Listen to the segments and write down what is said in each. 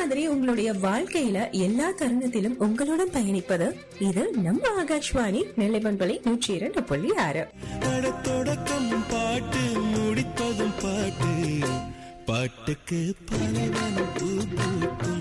மாதிரி உங்களுடைய வாழ்க்கையில எல்லா தருணத்திலும் உங்களுடன் பயணிப்பது இது நம்ம ஆகாஷ்வாணி நெல்லைமண்பலை நூற்றி இரண்டு புள்ளி ஆறு படத்தொடக்கம் பாட்டு முடிப்பதும் பாட்டு பாட்டுக்கு பலவனம் பூ பூக்கும்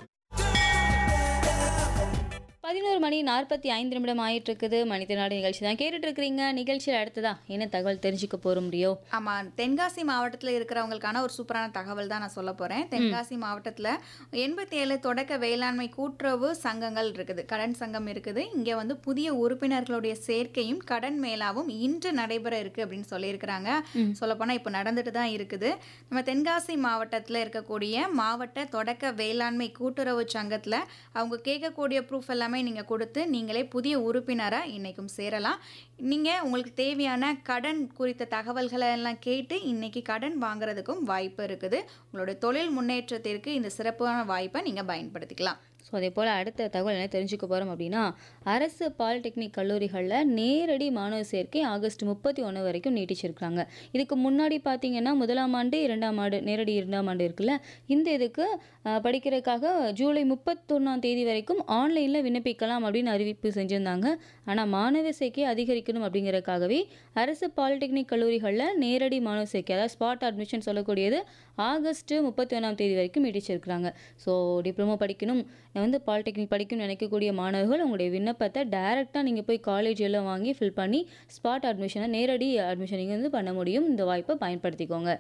பதினோரு மணி நாற்பத்தி ஐந்து நிமிடம் ஆயிட்டு இருக்குது மனிதநாடு நிகழ்ச்சி தான் கேட்டுட்டு இருக்கிறீங்க நிகழ்ச்சியில் அடுத்ததா என்ன தகவல் தெரிஞ்சுக்க போற முடியும் ஆமா தென்காசி மாவட்டத்தில் இருக்கிறவங்களுக்கான ஒரு சூப்பரான தகவல் தான் நான் சொல்ல போறேன் தென்காசி மாவட்டத்தில் எண்பத்தி ஏழு தொடக்க வேளாண்மை கூட்டுறவு சங்கங்கள் இருக்குது கடன் சங்கம் இருக்குது இங்க வந்து புதிய உறுப்பினர்களுடைய சேர்க்கையும் கடன் மேலாவும் இன்று நடைபெற இருக்கு அப்படின்னு சொல்லியிருக்கிறாங்க சொல்லப்போனால் இப்போ நடந்துட்டு தான் இருக்குது நம்ம தென்காசி மாவட்டத்தில் இருக்கக்கூடிய மாவட்ட தொடக்க வேளாண்மை கூட்டுறவு சங்கத்தில் அவங்க கேட்கக்கூடிய ப்ரூஃப் எல்லாமே நீங்கள் கொடுத்து நீங்களே புதிய உறுப்பினராக இன்னைக்கும் சேரலாம் நீங்கள் உங்களுக்கு தேவையான கடன் குறித்த தகவல்களை எல்லாம் கேட்டு இன்னைக்கு கடன் வாங்குறதுக்கும் வாய்ப்பு இருக்குது உங்களுடைய தொழில் முன்னேற்றத்திற்கு இந்த சிறப்பான வாய்ப்பை நீங்கள் பயன்படுத்திக்கலாம் ஸோ அதே போல் அடுத்த தகவல் என்ன தெரிஞ்சுக்க போகிறோம் அப்படின்னா அரசு பாலிடெக்னிக் கல்லூரிகளில் நேரடி மாணவர் சேர்க்கை ஆகஸ்ட் முப்பத்தி ஒன்று வரைக்கும் நீட்டிச்சிருக்காங்க இதுக்கு முன்னாடி பார்த்தீங்கன்னா முதலாம் ஆண்டு இரண்டாம் ஆண்டு நேரடி இரண்டாம் ஆண்டு இருக்குல்ல இந்த இதுக்கு அஹ், படிக்கிறதுக்காக ஜூலை முப்பத்தொன்னாம் தேதி வரைக்கும் ஆன்லைனில் விண்ணப்பிக்கலாம் அப்படின்னு அறிவிப்பு செஞ்சுருந்தாங்க ஆனால் மாணவர் சேர்க்கை அதிகரிக்கணும் அப்படிங்கிறதுக்காகவே அரசு பாலிடெக்னிக் கல்லூரிகளில் நேரடி மாணவர் சேர்க்கை அதாவது ஸ்பாட் அட்மிஷன் சொல்லக்கூடியது ஆகஸ்ட் முப்பத்தி ஒன்றாம் தேதி வரைக்கும் நீட்டிச்சிருக்கிறாங்க ஸோ டிப்ளமோ படிக்கணும் நான் வந்து பாலிடெக்னிக் படிக்கணும்னு நினைக்கக்கூடிய மாணவர்கள் உங்களுடைய விண்ணப்பத்தை டைரெக்டாக நீங்கள் போய் காலேஜ் எல்லாம் வாங்கி ஃபில் பண்ணி ஸ்பாட் அட்மிஷனை நேரடி அட்மிஷன் நீங்கள் வந்து பண்ண முடியும் இந்த வாய்ப்பை பயன்படுத்திக்கோங்க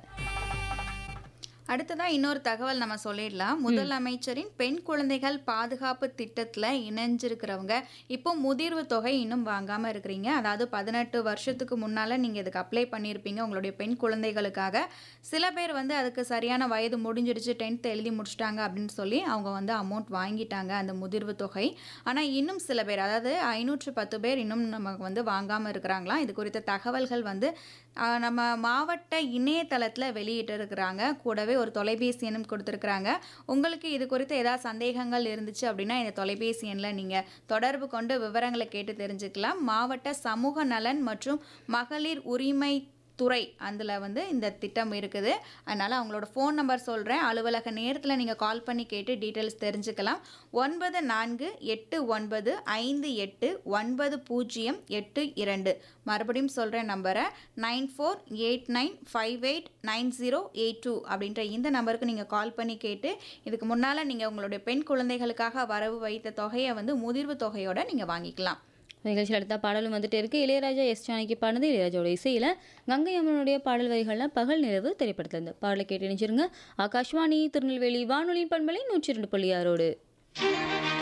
அடுத்ததா இன்னொரு தகவல் நம்ம சொல்லிடலாம் முதலமைச்சரின் பெண் குழந்தைகள் பாதுகாப்பு திட்டத்துல இணைஞ்சிருக்கிறவங்க இப்போ முதிர்வு தொகை இன்னும் வாங்காம இருக்கிறீங்க அதாவது பதினெட்டு வருஷத்துக்கு முன்னால நீங்க இதுக்கு அப்ளை பண்ணியிருப்பீங்க உங்களுடைய பெண் குழந்தைகளுக்காக சில பேர் வந்து அதுக்கு சரியான வயது முடிஞ்சிடுச்சு டென்த் எழுதி முடிச்சிட்டாங்க அப்படின்னு சொல்லி அவங்க வந்து அமௌண்ட் வாங்கிட்டாங்க அந்த முதிர்வு தொகை ஆனா இன்னும் சில பேர் அதாவது ஐநூற்று பத்து பேர் இன்னும் நமக்கு வந்து வாங்காம இருக்கிறாங்களாம் இது குறித்த தகவல்கள் வந்து ஆஹ், நம்ம மாவட்ட இணையதளத்தில் வெளியிட்டு இருக்கிறாங்க கூடவே ஒரு தொலைபேசி எண்ணும் கொடுத்துருக்குறாங்க உங்களுக்கு இது குறித்து ஏதாவது சந்தேகங்கள் இருந்துச்சு அப்படின்னா இந்த தொலைபேசி எண்ணில் நீங்கள் தொடர்பு கொண்டு விவரங்களை கேட்டு தெரிஞ்சுக்கலாம் மாவட்ட சமூக நலன் மற்றும் மகளிர் உரிமை துறை அதில் வந்து இந்த திட்டம் இருக்குது அதனால் அவங்களோட ஃபோன் நம்பர் சொல்கிறேன் அலுவலக நேரத்தில் நீங்கள் கால் பண்ணி கேட்டு டீட்டெயில்ஸ் தெரிஞ்சுக்கலாம் ஒன்பது நான்கு எட்டு ஒன்பது ஐந்து எட்டு ஒன்பது பூஜ்ஜியம் எட்டு இரண்டு மறுபடியும் சொல்கிறேன் நம்பரை nine four eight nine five eight nine zero eight two அப்படின்ற இந்த நம்பருக்கு நீங்கள் கால் பண்ணி கேட்டு இதுக்கு முன்னால் நீங்கள் உங்களுடைய பெண் குழந்தைகளுக்காக வரவு வைத்த தொகையை வந்து முதிர்வு தொகையோட நீங்கள் வாங்கிக்கலாம் நிகழ்ச்சியில் அடுத்த பாடலும் வந்துட்டு இருக்கு இளையராஜா எஸ் ஜானகி பாடினது இளையராஜாவோட இசையில் கங்கை அம்மனுடைய பாடல் வரிகளில் பகல் நிலவு திரைப்படத்தில் இருந்து பாடலை கேட்டு நினைச்சிருங்க ஆகாஷ்வாணி திருநெல்வேலி வானொலி பண்பலை நூற்றி ரெண்டு புள்ளி ஆறோடு